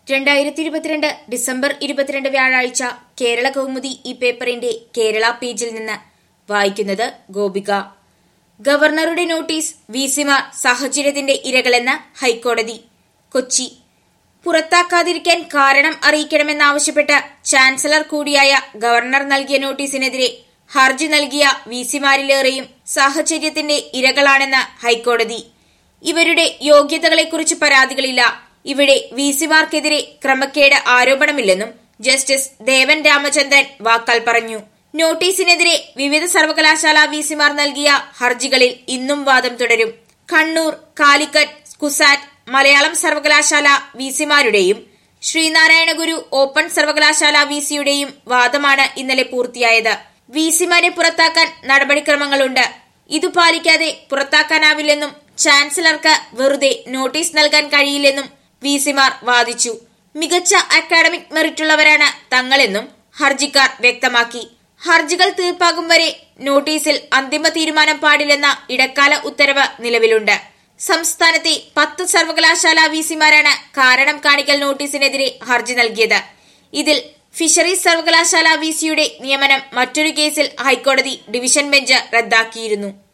രണ്ടായിരത്തി ഇരുപത്തിരണ്ട് ഡിസംബർ ഇരുപത്തിരണ്ട് വ്യാഴാഴ്ച കേരള കൗമുദി ഈ പേപ്പറിന്റെ കേരള പേജിൽ നിന്ന് വായിക്കുന്നത് ഗോപിക ഗവർണറുടെ നോട്ടീസ് വിസിമാർ സാഹചര്യത്തിന്റെ ഇരകളെന്ന് ഹൈക്കോടതി കൊച്ചി പുറത്താക്കാതിരിക്കാൻ കാരണം അറിയിക്കണമെന്നാവശ്യപ്പെട്ട് ചാൻസലർ കൂടിയായ ഗവർണർ നൽകിയ നോട്ടീസിനെതിരെ ഹർജി നൽകിയ വിസിമാരിലേറെയും സാഹചര്യത്തിന്റെ ഇരകളാണെന്ന് ഹൈക്കോടതി ഇവരുടെ യോഗ്യതകളെക്കുറിച്ച് പരാതികളില്ല ഇവിടെ വിസിമാർക്കെതിരെ ക്രമക്കേട് ആരോപണമില്ലെന്നും ജസ്റ്റിസ് ദേവൻ രാമചന്ദ്രൻ വാക്കാൽ പറഞ്ഞു നോട്ടീസിനെതിരെ വിവിധ സർവകലാശാല വിസിമാർ നൽകിയ ഹർജികളിൽ ഇന്നും വാദം തുടരും കണ്ണൂർ കാലിക്കറ്റ് കുസാറ്റ് മലയാളം സർവകലാശാല വിസിമാരുടെയും ശ്രീനാരായണ ഗുരു ഓപ്പൺ സർവകലാശാല വിസിയുടെയും വാദമാണ് ഇന്നലെ പൂർത്തിയായത് വിസിമാരെ പുറത്താക്കാൻ നടപടിക്രമങ്ങളുണ്ട് ഇത് പാലിക്കാതെ പുറത്താക്കാനാവില്ലെന്നും ചാൻസലർക്ക് വെറുതെ നോട്ടീസ് നൽകാൻ കഴിയില്ലെന്നും വിസിമാർ വാദിച്ചു മികച്ച അക്കാഡമിക് മെറിറ്റുള്ളവരാണ് തങ്ങളെന്നും ഹർജിക്കാർ വ്യക്തമാക്കി ഹർജികൾ തീർപ്പാകും വരെ നോട്ടീസിൽ അന്തിമ തീരുമാനം പാടില്ലെന്ന ഇടക്കാല ഉത്തരവ് നിലവിലുണ്ട് സംസ്ഥാനത്തെ പത്ത് സർവകലാശാല വിസിമാരാണ് കാരണം കാണിക്കൽ നോട്ടീസിനെതിരെ ഹർജി നൽകിയത് ഇതിൽ ഫിഷറീസ് സർവകലാശാല വിസിയുടെ നിയമനം മറ്റൊരു കേസിൽ ഹൈക്കോടതി ഡിവിഷൻ ബെഞ്ച് റദ്ദാക്കിയിരുന്നു